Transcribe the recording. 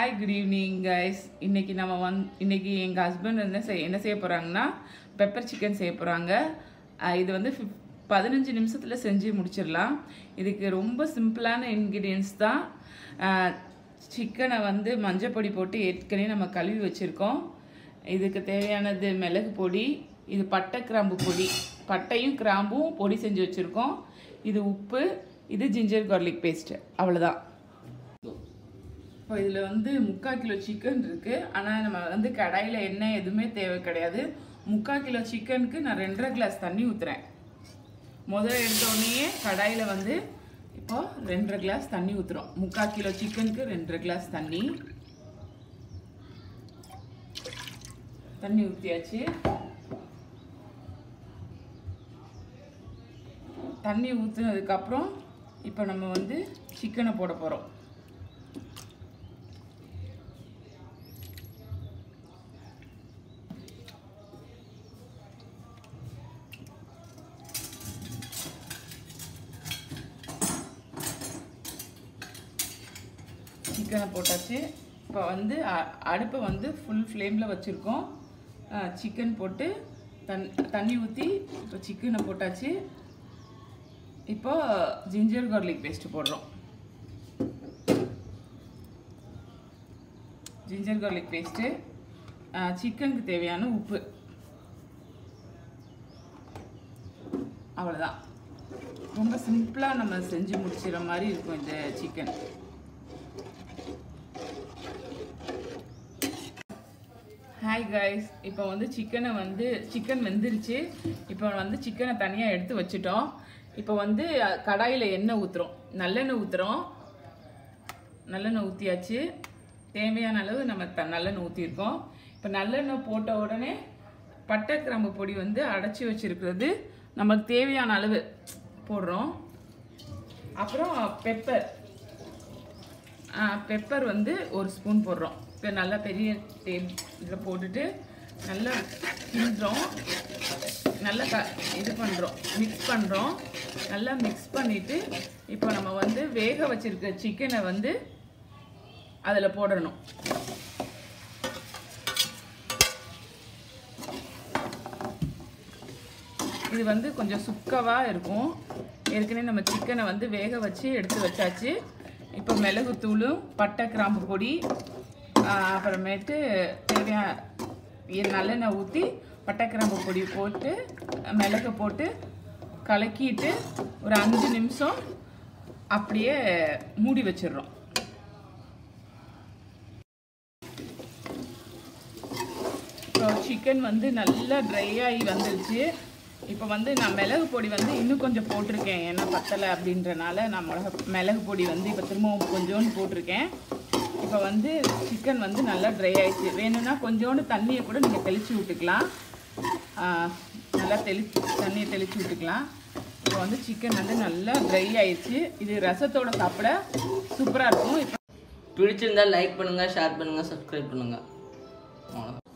hi good evening guys இன்னைக்கு நம்ம வந் இன்னைக்கு எங்கள் ஹஸ்பண்ட் என்ன செய் என்ன செய்ய போகிறாங்கன்னா பெப்பர் சிக்கன் செய்ய போகிறாங்க இது வந்து ஃபிஃப் பதினஞ்சு நிமிஷத்தில் செஞ்சு முடிச்சிடலாம் இதுக்கு ரொம்ப சிம்பிளான இன்க்ரீடியன்ஸ் தான் சிக்கனை வந்து மஞ்சப்பொடி போட்டு ஏற்கனவே நம்ம கழுவி வச்சுருக்கோம் இதுக்கு தேவையானது மிளகு பொடி இது பட்டை கிராம்பு பொடி பட்டையும் கிராம்பும் பொடி செஞ்சு வச்சுருக்கோம் இது உப்பு இது ஜிஞ்சர் கார்லிக் பேஸ்ட்டு அவ்வளோதான் இப்போ இதில் வந்து முக்கால் கிலோ சிக்கன் இருக்குது ஆனால் நம்ம வந்து கடாயில் எண்ணெய் எதுவுமே தேவை கிடையாது முக்கால் கிலோ சிக்கனுக்கு நான் ரெண்டரை கிளாஸ் தண்ணி ஊற்றுறேன் முதல்ல எடுத்த உடனேயே கடாயில் வந்து இப்போ ரெண்டரை கிளாஸ் தண்ணி ஊற்றுறோம் முக்கால் கிலோ சிக்கனுக்கு ரெண்டரை கிளாஸ் தண்ணி தண்ணி ஊற்றியாச்சு தண்ணி ஊற்றுனதுக்கப்புறம் இப்போ நம்ம வந்து சிக்கனை போட போகிறோம் சிக்கனை போட்டாச்சு இப்போ வந்து அ- அடுப்பை வந்து ஃபுல் ஃப்ளேமில் வச்சுருக்கோம் சிக்கன் போட்டு தண் தண்ணி ஊற்றி இப்போ சிக்கனை போட்டாச்சு இப்போ ஜிஞ்சர் கார்லிக் பேஸ்ட்டு போடுறோம் ஜிஞ்சர் கார்லிக் பேஸ்ட்டு சிக்கனுக்கு தேவையான உப்பு அவ்வளோதான் ரொம்ப சிம்பிளாக நம்ம செஞ்சு முடிச்சிடுற மாதிரி இருக்கும் இந்த சிக்கன் ஹாய் கைஸ் இப்போ வந்து சிக்கனை வந்து சிக்கன் வெந்துருச்சு இப்போ வந்து சிக்கனை தனியாக எடுத்து வச்சுட்டோம் இப்போ வந்து கடாயில் எண்ணெய் ஊற்றுறோம் நல்லெண்ணெய் ஊற்றுறோம் நல்லெண்ணெய் ஊற்றியாச்சு தேவையான அளவு நம்ம த நல்லெண்ணெய் ஊற்றிருக்கோம் இப்போ நல்லெண்ணெய் போட்ட உடனே பட்டை கிராம்பு பொடி வந்து அடைச்சி வச்சிருக்கிறது நமக்கு தேவையான அளவு போடுறோம் அப்புறம் பெப்பர் பெப்பர் வந்து ஒரு ஸ்பூன் போடுறோம் இப்போ நல்லா பெரிய டேப் இதில் போட்டுட்டு நல்லா கிண்டுறோம் நல்லா க இது பண்ணுறோம் மிக்ஸ் பண்ணுறோம் நல்லா மிக்ஸ் பண்ணிவிட்டு இப்போ நம்ம வந்து வேக வச்சிருக்க சிக்கனை வந்து அதில் போடணும் இது வந்து கொஞ்சம் சுக்கவாக இருக்கும் ஏற்கனவே நம்ம சிக்கனை வந்து வேக வச்சு எடுத்து வச்சாச்சு இப்போ மிளகுத்தூளும் பட்டை கிராம்பு பொடி ஆஹ் அப்புறமேட்டு தேவையான இது நல்லெண்ணெய் ஊற்றி பட்டை கிராம்பு பொடி போட்டு மிளகு போட்டு கலக்கிட்டு ஒரு அஞ்சு நிமிஷம் அப்படியே மூடி வச்சிடுறோம் இப்போ சிக்கன் வந்து நல்லா ட்ரை ஆகி வந்துருச்சு இப்போ வந்து நான் மிளகு பொடி வந்து இன்னும் கொஞ்சம் போட்டிருக்கேன் ஏன்னா பத்தலை அப்படின்றனால நான் மிளகு மிளகு பொடி வந்து இப்போ திரும்பவும் கொஞ்சோண்டு போட்டிருக்கேன் இப்போ வந்து சிக்கன் வந்து நல்லா ட்ரை ஆயிடுச்சு வேணும்னா கொஞ்சோண்டு தண்ணியை கூட நீங்கள் தெளித்து விட்டுக்கலாம் ஆஹ் நல்லா தெளி தண்ணியை தெளித்து விட்டுக்கலாம் இப்போ வந்து சிக்கன் வந்து நல்லா ட்ரை ஆயிடுச்சு இது ரசத்தோட சாப்பிட சூப்பராக இருக்கும் இப்போ பிடிச்சிருந்தா லைக் பண்ணுங்க ஷேர் பண்ணுங்க சப்ஸ்கிரைப் பண்ணுங்க அவ்வளோதான்